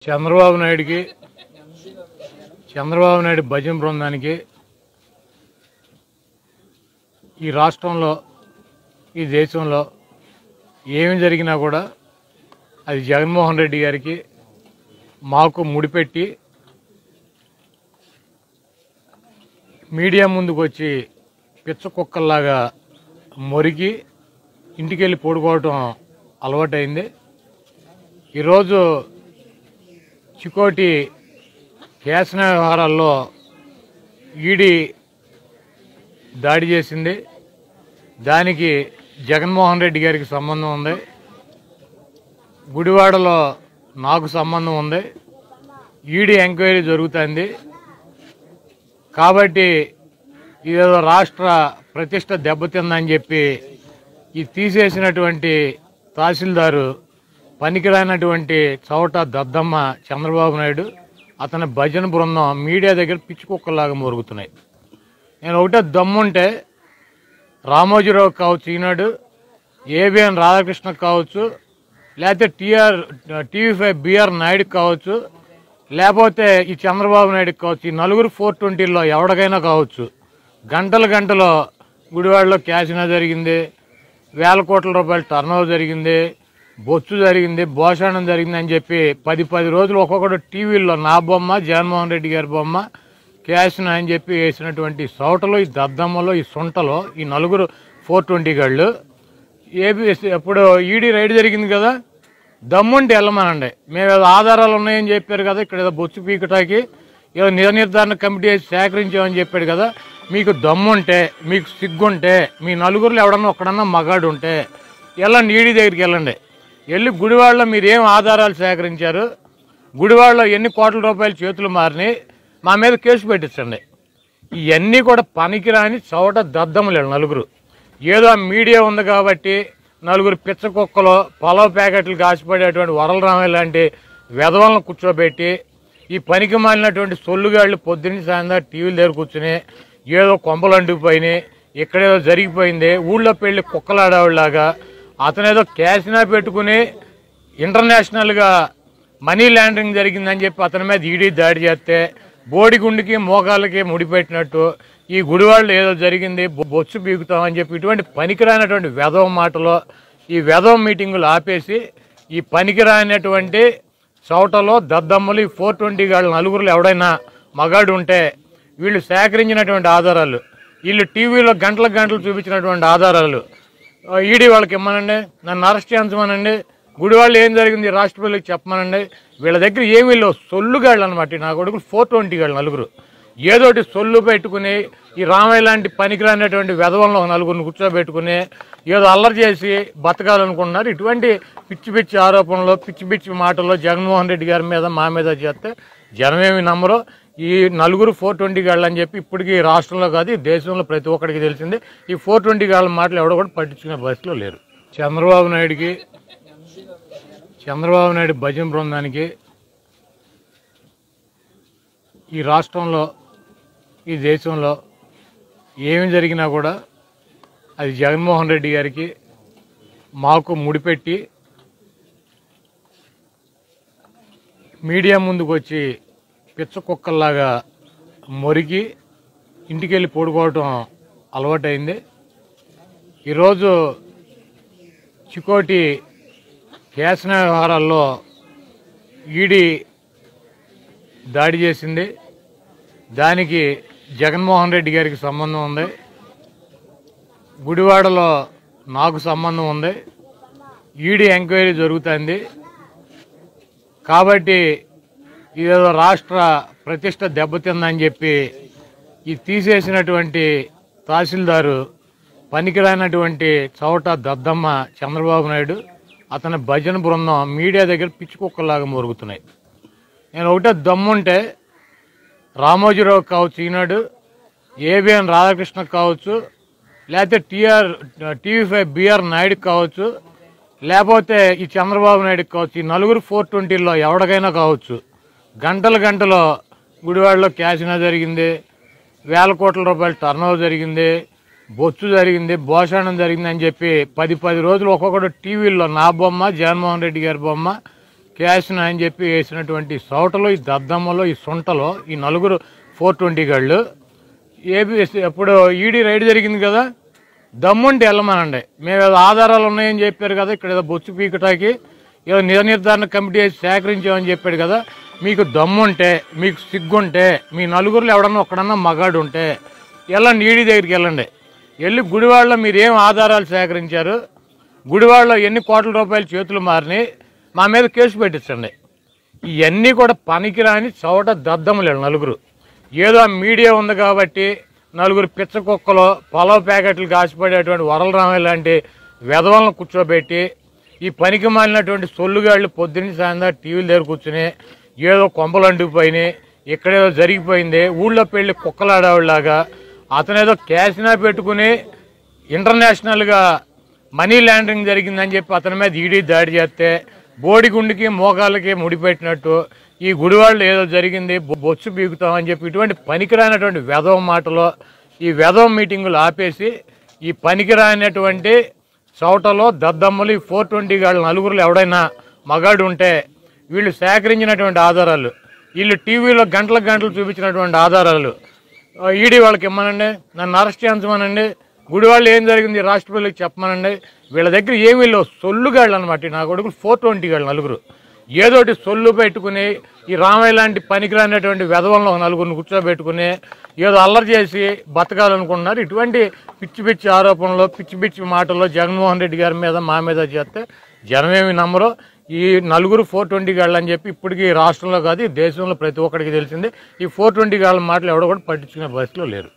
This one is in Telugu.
చంద్రబాబు నాయుడికి చంద్రబాబు నాయుడు భజన బృందానికి ఈ రాష్ట్రంలో ఈ దేశంలో ఏమి జరిగినా కూడా అది జగన్మోహన్ రెడ్డి గారికి మాకు ముడిపెట్టి మీడియా ముందుకు వచ్చి పిచ్చ కుక్కల్లాగా మొరికి ఇంటికి వెళ్ళి పడుకోవటం అలవాటైంది ఈరోజు చికోటి కేసన వ్యవహారాల్లో ఈడీ దాడి చేసింది దానికి జగన్మోహన్ రెడ్డి గారికి సంబంధం ఉంది గుడివాడలో నాకు సంబంధం ఉంది ఈడీ ఎంక్వైరీ జరుగుతుంది కాబట్టి ఇదేదో రాష్ట్ర ప్రతిష్ట దెబ్బతిందని చెప్పి ఈ తీసేసినటువంటి తహసీల్దారు పనికిరానటువంటి చౌట దద్దమ్మ చంద్రబాబు నాయుడు అతని భజన బృందం మీడియా దగ్గర పిచ్చి కుక్కలాగా మొరుగుతున్నాయి నేను ఒకటే దమ్ముంటే రామోజీరావు కావచ్చు ఈనాడు ఏబిఎన్ రాధాకృష్ణ కావచ్చు లేకపోతే TR TV five BR Naidu కావచ్చు లేకపోతే ఈ చంద్రబాబు నాయుడు కావచ్చు ఈ నలుగురు ఫోర్ ట్వంటీలో ఎవరికైనా కావచ్చు గంటల గంటలో గుడివాడలో క్యాసినా జరిగింది వేల కోట్ల రూపాయల టర్నోవర్ జరిగింది బొచ్చు జరిగింది భోషాణం జరిగింది అని చెప్పి పది పది రోజులు ఒక్కొక్కడు టీవీల్లో నా బొమ్మ జగన్మోహన్ రెడ్డి గారి బొమ్మ క్యాష్న అని చెప్పి వేసినటువంటి సౌటలో ఈ దద్దమ్మలో ఈ సొంటలో ఈ నలుగురు ఫోర్ ట్వంటీ గాళ్ళు ఏబి ఎప్పుడు ఈడీ రైడ్ జరిగింది కదా దమ్ముంటే వెళ్ళమనండి మేము ఏదో ఆధారాలు ఉన్నాయని చెప్పారు కదా ఇక్కడ ఏదో బొచ్చు పీకటాకి ఏదో నిర నిర్ధారణ కమిటీ వేసి సేకరించామని చెప్పాడు కదా మీకు దమ్ముంటే మీకు సిగ్గుంటే మీ నలుగురులో ఎవడన్నా ఒక్కడన్నా మగాడు ఉంటే వెళ్ళండి ఈడీ దగ్గరికి వెళ్ళండి వెళ్ళి గుడివాడలో మీరు ఏం ఆధారాలు సేకరించారు గుడివాడలో ఎన్ని కోట్ల రూపాయలు చేతులు మారినాయి మా మీద కేసు పెట్టించండి ఇవన్నీ కూడా పనికిరాని చోట దద్దములు వీళ్ళు నలుగురు ఏదో ఆ మీడియా ఉంది కాబట్టి నలుగురు పిచ్చ కుక్కలు పొలవ ప్యాకెట్లు కాసిపడేటువంటి వరల రామయ్య లాంటి వెధవలను కూర్చోబెట్టి ఈ పనికి మాలినటువంటి సొల్లుగాళ్ళు పొద్దున్న సాయంత్రం టీవీల దగ్గర కూర్చుని ఏదో కొంపలు అంటుకుపోయినాయి ఇక్కడేదో జరిగిపోయింది ఊళ్ళో పెళ్లి కుక్కలాడేవాళ్ళలాగా అతనేదో క్యాసినా పెట్టుకుని ఇంటర్నేషనల్గా మనీ లాండరింగ్ జరిగిందని చెప్పి అతని మీద ఈడీ దాడి చేస్తే బోడిగుండికి మోకాళ్ళకి ముడిపెట్టినట్టు ఈ గుడివాళ్ళు ఏదో జరిగింది బొ- బొచ్చు బీగుతామని చెప్పి ఇటువంటి పనికిరానటువంటి వెధవ మాటలో ఈ వెధవ మీటింగులు ఆపేసి ఈ పనికిరానటువంటి చౌటలో దద్దమ్మలు ఈ ఫోర్ ట్వంటీ గాళ్ళ నలుగురులో ఎవడైనా మగాడు ఉంటే వీళ్ళు సేకరించినటువంటి ఆధారాలు వీళ్ళు టీవీలో గంటల గంటలు చూపించినటువంటి ఆధారాలు ఆ, ఈడీ వాళ్ళకి ఇమ్మనండి నన్ను అరెస్ట్ చేయించమనండి గుడివాళ్ళు ఏం జరిగింది రాష్ట్రపతికి చెప్పమనండి వీళ్ళ దగ్గర ఏమీ లేవు సొల్లుగాళ్ళు అనమాట నా కొడుకులు ఫోర్ ట్వంటీ గాళ్ళు నలుగురు ఏదోటి సొల్లు పెట్టుకుని ఈ రామయ్య లాంటి పనికిరానటువంటి వెధవలను ఒక నలుగురిని కూర్చోబెట్టుకుని ఏదో అల్లరి చేసి బతకాలనుకుంటున్నారు ఇటువంటి పిచ్చి పిచ్చి ఆరోపణలు పిచ్చి పిచ్చి మాటల్లో జగన్మోహన్ రెడ్డి గారి మీద మా మీద చేస్తే జనమేమి నమ్మరు ఈ నలుగురు ఫోర్ ట్వంటీ గాళ్ళు అని చెప్పి ఇప్పటికీ ఈ రాష్ట్రంలో కాదు ఈ దేశంలో ప్రతి ఒక్కడికి తెలిసింది ఈ ఫోర్ ట్వంటీ గాళ్ళ మాటలు ఎవడో కూడా పట్టించుకునే పరిస్థితిలో లేరు చంద్రబాబు నాయుడికి చంద్రబాబు నాయుడు భజన బృందానికి ఈ రాష్ట్రంలో ఈ దేశంలో ఏమి జరిగినా కూడా అది జగన్మోహన్ రెడ్డి గారికి మాకు ముడిపెట్టి మీడియా ముందుకు వచ్చి పిచ్చ కుక్కల్లాగా మొరికి ఇంటికి వెళ్ళి పడుకోవటం అలవాటైంది ఈరోజు చికోటి కేసన వ్యవహారాల్లో ఈడీ దాడి చేసింది దానికి జగన్మోహన్ రెడ్డి గారికి సంబంధం ఉంది గుడివాడలో నాకు సంబంధం ఉంది ఈడీ ఎంక్వైరీ జరుగుతుంది కాబట్టి ఇదేదో రాష్ట్ర ప్రతిష్ట దెబ్బతిందని చెప్పి ఈ తీసేసినటువంటి తహసీల్దారు పనికిరానటువంటి చౌట దద్దమ్మ చంద్రబాబు నాయుడు అతని భజన బృందం మీడియా దగ్గర పిచ్చి కుక్కలాగా మొరుగుతున్నాయి నేను ఒకటే దమ్ముంటే రామోజీరావు కావచ్చు ఈనాడు ఏబిఎన్ రాధాకృష్ణ కావచ్చు లేకపోతే TR TV five BR Naidu కావచ్చు లేకపోతే ఈ చంద్రబాబు నాయుడు కావచ్చు ఈ నలుగురు ఫోర్ ట్వంటీలో ఎవరికైనా కావచ్చు గంటల గంటలో గుడివాడలో క్యాసినా జరిగింది వేల కోట్ల రూపాయల టర్నోవర్ జరిగింది బొచ్చు జరిగింది భోషాణం జరిగింది అని చెప్పి పది పది రోజులు ఒక్కొక్కడు టీవీల్లో నా బొమ్మ జగన్మోహన్ రెడ్డి గారి బొమ్మ క్యాష్ను అని చెప్పి వేసినటువంటి సౌటలో ఈ దద్దమ్మలో ఈ సొంటలో ఈ నలుగురు ఫోర్ ట్వంటీ గాళ్ళు ఏపీ అప్పుడు ఈడీ రైడ్ జరిగింది కదా దమ్ముంటే వెళ్ళమనండి మేము ఏదో ఆధారాలు ఉన్నాయని చెప్పారు కదా ఇక్కడ ఏదో బొచ్చు పీకటాకి ఏదో నిర నిర్ధారణ కమిటీ వేసి సేకరించామని చెప్పాడు కదా మీకు దమ్ముంటే మీకు సిగ్గుంటే మీ నలుగురులో ఎవడన్నా ఒక్కడన్నా మగాడు ఉంటే వెళ్ళండి ఈడీ దగ్గరికి వెళ్ళండి వెళ్ళి గుడివాడలో మీరు ఏం ఆధారాలు సేకరించారు గుడివాడలో ఎన్ని కోట్ల రూపాయలు చేతులు మారినాయి మా మీద కేసు పెట్టించండి ఇవన్నీ కూడా పనికిరాని చోట దద్దములు వీళ్ళు నలుగురు ఏదో ఆ మీడియా ఉంది కాబట్టి నలుగురు పిచ్చ కుక్కలు పొలవ ప్యాకెట్లు కాసిపడేటువంటి వరల రామయ్య లాంటి వెధవలను కూర్చోబెట్టి ఈ పనికి మాలినటువంటి సొల్లుగాళ్ళు పొద్దున్న సాయంత్రం టీవీల దగ్గర కూర్చుని ఏదో కొంపలు అంటుకుపోయినాయి ఇక్కడేదో జరిగిపోయింది ఊళ్ళో పెళ్ళి కుక్కలాడేవాళ్ళలాగా అతనేదో క్యాసినా పెట్టుకుని ఇంటర్నేషనల్గా మనీ లాండరింగ్ జరిగిందని చెప్పి అతని మీద ఈడీ దాడి చేస్తే బోడిగుండికి మోకాళ్ళకి ముడిపెట్టినట్టు ఈ గుడివాళ్ళు ఏదో జరిగింది బొ- బొచ్చు బీగుతామని చెప్పి ఇటువంటి పనికిరానటువంటి వెధవ మాటలో ఈ వెధవ మీటింగులు ఆపేసి ఈ పనికిరానటువంటి చౌటలో దద్దమ్మలు ఈ ఫోర్ ట్వంటీ గాళ్ళ నలుగురులో ఎవడైనా మగాడు ఉంటే వీళ్ళు సేకరించినటువంటి ఆధారాలు వీళ్ళు టీవీలో గంటల గంటలు చూపించినటువంటి ఆధారాలు ఆ, ఈడీ వాళ్ళకి ఇమ్మనండి నన్ను అరెస్ట్ చేయించమనండి గుడి వాళ్ళు ఏం జరిగింది రాష్ట్రపతికి చెప్పమనండి వీళ్ళ దగ్గర ఏమీ లేవు సొల్లుగాళ్ళు అనమాట నా కొడుకులు ఫోర్ ట్వంటీ గాళ్ళు నలుగురు ఏదోటి సొల్లు పెట్టుకుని ఈ రామయ్య లాంటి పనికిరానటువంటి వెధవలను ఒక నలుగురిని కూర్చోబెట్టుకుని ఏదో అల్లరి చేసి బతకాలనుకుంటున్నారు ఇటువంటి పిచ్చి పిచ్చి ఆరోపణలు పిచ్చి పిచ్చి మాటల్లో జగన్మోహన్ రెడ్డి గారి మీద మా మీద చేస్తే జనమేమి నమ్మరు ఈ నలుగురు ఫోర్ ట్వంటీ గాళ్ళు అని చెప్పి ఇప్పటికీ ఈ రాష్ట్రంలో కాదు ఈ దేశంలో ప్రతి ఒక్కడికి తెలిసింది ఈ ఫోర్ ట్వంటీ గాళ్ళ మాటలు ఎవడో కూడా పట్టించుకునే పరిస్థితిలో లేరు